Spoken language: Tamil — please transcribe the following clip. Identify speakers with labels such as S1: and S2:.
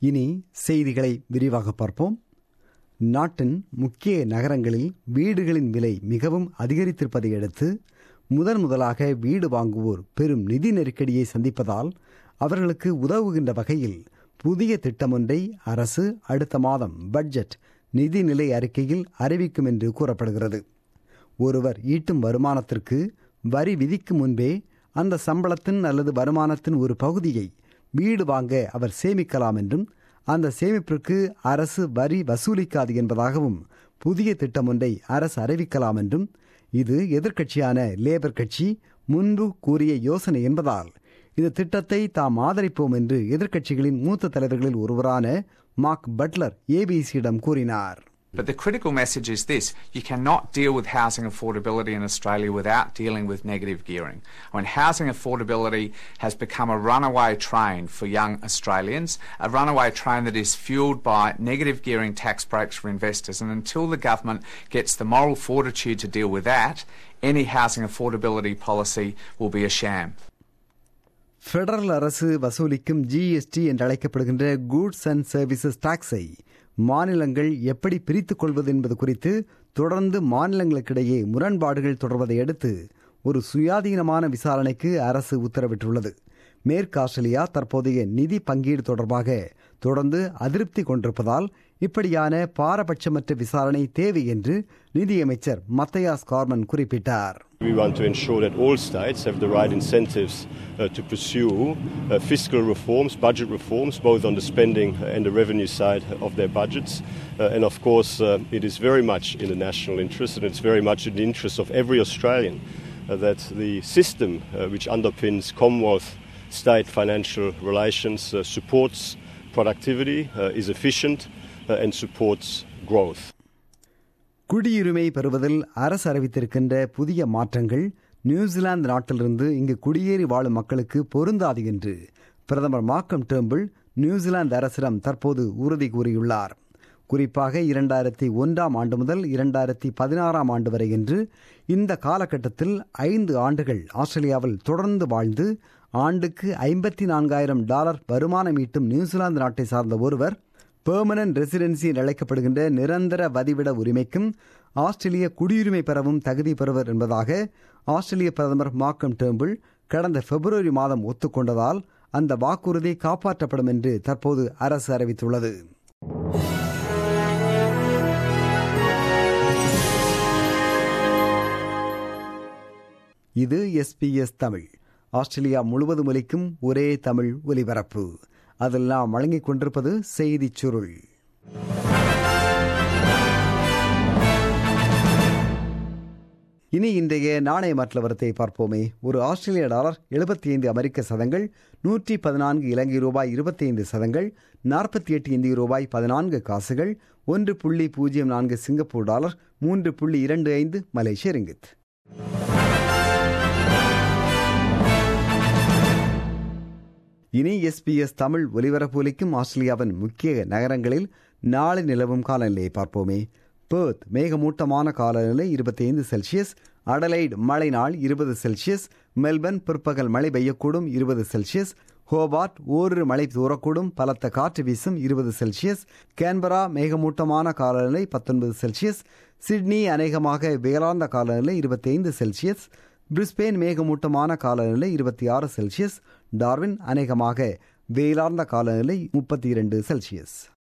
S1: இனி செய்திகளை விரிவாக பார்ப்போம் நாட்டின் முக்கிய நகரங்களில் வீடுகளின் விலை மிகவும் அதிகரித்திருப்பதை அடுத்து முதன் முதலாக வீடு வாங்குவோர் பெரும் நிதி நெருக்கடியை சந்திப்பதால் அவர்களுக்கு உதவுகின்ற வகையில் புதிய திட்டமொன்றை அரசு அடுத்த மாதம் பட்ஜெட் நிதிநிலை அறிக்கையில் அறிவிக்கும் என்று கூறப்படுகிறது ஒருவர் ஈட்டும் வருமானத்திற்கு வரி விதிக்கும் முன்பே அந்த சம்பளத்தின் அல்லது வருமானத்தின் ஒரு பகுதியை வீடு வாங்க அவர் சேமிக்கலாம் என்றும் அந்த சேமிப்பிற்கு அரசு வரி வசூலிக்காது என்பதாகவும் புதிய திட்டம் ஒன்றை அரசு அறிவிக்கலாம் என்றும் இது எதிர்க்கட்சியான லேபர் கட்சி முன்பு கூறிய யோசனை என்பதால் இந்த திட்டத்தை தாம் ஆதரிப்போம் என்று எதிர்க்கட்சிகளின் மூத்த தலைவர்களில் ஒருவரான மார்க் பட்லர் ஏபிசியிடம் கூறினார்
S2: But the critical message is this you cannot deal with housing affordability in Australia without dealing with negative gearing. When housing affordability has become a runaway train for young Australians, a runaway train that is fueled by negative gearing tax breaks for investors, and until the government gets the moral fortitude to deal with that, any housing affordability policy will be a sham.
S1: Federal அரசு வசூலிக்கும் ஜிஎஸ்டி என்று அழைக்கப்படுகின்ற கூட்ஸ் அண்ட் சர்வீசஸ் டாக்ஸை மாநிலங்கள் எப்படி பிரித்துக் கொள்வது என்பது குறித்து தொடர்ந்து மாநிலங்களுக்கிடையே முரண்பாடுகள் தொடர்வதை அடுத்து ஒரு சுயாதீனமான விசாரணைக்கு அரசு உத்தரவிட்டுள்ளது மேற்கு ஆஸ்திரேலியா தற்போதைய நிதி பங்கீடு தொடர்பாக தொடர்ந்து அதிருப்தி கொண்டிருப்பதால் இப்படியான பாரபட்சமற்ற விசாரணை தேவை என்று நிதியமைச்சர் மத்தையாஸ் கார்மன் குறிப்பிட்டார்
S3: We want to ensure that all states have the right incentives uh, to pursue uh, fiscal reforms, budget reforms, both on the spending and the revenue side of their budgets. Uh, and of course, uh, it is very much in the national interest and it's very much in the interest of every Australian uh, that the system uh, which underpins Commonwealth state financial relations uh, supports productivity, uh, is efficient, uh, and supports growth.
S1: குடியுரிமை பெறுவதில் அரசு அறிவித்திருக்கின்ற புதிய மாற்றங்கள் நியூசிலாந்து நாட்டிலிருந்து இங்கு குடியேறி வாழும் மக்களுக்கு பொருந்தாது என்று பிரதமர் மார்க்கம் டேம்பிள் நியூசிலாந்து அரசிடம் தற்போது உறுதி கூறியுள்ளார் குறிப்பாக இரண்டாயிரத்தி ஒன்றாம் ஆண்டு முதல் இரண்டாயிரத்தி பதினாறாம் ஆண்டு வரை என்று இந்த காலகட்டத்தில் ஐந்து ஆண்டுகள் ஆஸ்திரேலியாவில் தொடர்ந்து வாழ்ந்து ஆண்டுக்கு ஐம்பத்தி நான்காயிரம் டாலர் வருமானம் ஈட்டும் நியூசிலாந்து நாட்டை சார்ந்த ஒருவர் பெர்மனன்ட் ரெசிடென்சி என்று அழைக்கப்படுகின்ற நிரந்தர வதிவிட உரிமைக்கும் ஆஸ்திரேலிய குடியுரிமை பெறவும் தகுதி பெறுவர் என்பதாக ஆஸ்திரேலிய பிரதமர் மார்க்கம் டேம்பிள் கடந்த பிப்ரவரி மாதம் ஒத்துக்கொண்டதால் அந்த வாக்குறுதி காப்பாற்றப்படும் என்று தற்போது அரசு அறிவித்துள்ளது இது எஸ்பிஎஸ் தமிழ் ஆஸ்திரேலியா முழுவதும் ஒலிக்கும் ஒரே தமிழ் ஒலிபரப்பு அதில் நாம் வழங்கிக் கொண்டிருப்பது செய்திச் சுருள் இனி இன்றைய நாணய மாற்றவரத்தை பார்ப்போமே ஒரு ஆஸ்திரேலிய டாலர் எழுபத்தி ஐந்து அமெரிக்க சதங்கள் நூற்றி பதினான்கு இலங்கை ரூபாய் இருபத்தி ஐந்து சதங்கள் நாற்பத்தி எட்டு இந்திய ரூபாய் பதினான்கு காசுகள் ஒன்று புள்ளி பூஜ்ஜியம் நான்கு சிங்கப்பூர் டாலர் மூன்று புள்ளி இரண்டு ஐந்து மலேசிய ரிங்கித் இனி எஸ்பிஎஸ் தமிழ் ஒலிபரப்பு ஒலிக்கும் ஆஸ்திரேலியாவின் முக்கிய நகரங்களில் நாளை நிலவும் காலநிலையை பார்ப்போமே பேர்த் மேகமூட்டமான காலநிலை இருபத்தி ஐந்து செல்சியஸ் அடலைட் மழை நாள் இருபது செல்சியஸ் மெல்பர்ன் பிற்பகல் மழை பெய்யக்கூடும் இருபது செல்சியஸ் ஹோபார்ட் ஓரிரு மழை தூரக்கூடும் பலத்த காற்று வீசும் இருபது செல்சியஸ் கேன்பரா மேகமூட்டமான காலநிலை பத்தொன்பது செல்சியஸ் சிட்னி அநேகமாக வேளாந்த காலநிலை இருபத்தி ஐந்து செல்சியஸ் பிரிஸ்பெயின் மேகமூட்டமான காலநிலை இருபத்தி ஆறு செல்சியஸ் டார்வின் அநேகமாக வெயிலார்ந்த காலநிலை முப்பத்தி இரண்டு செல்சியஸ்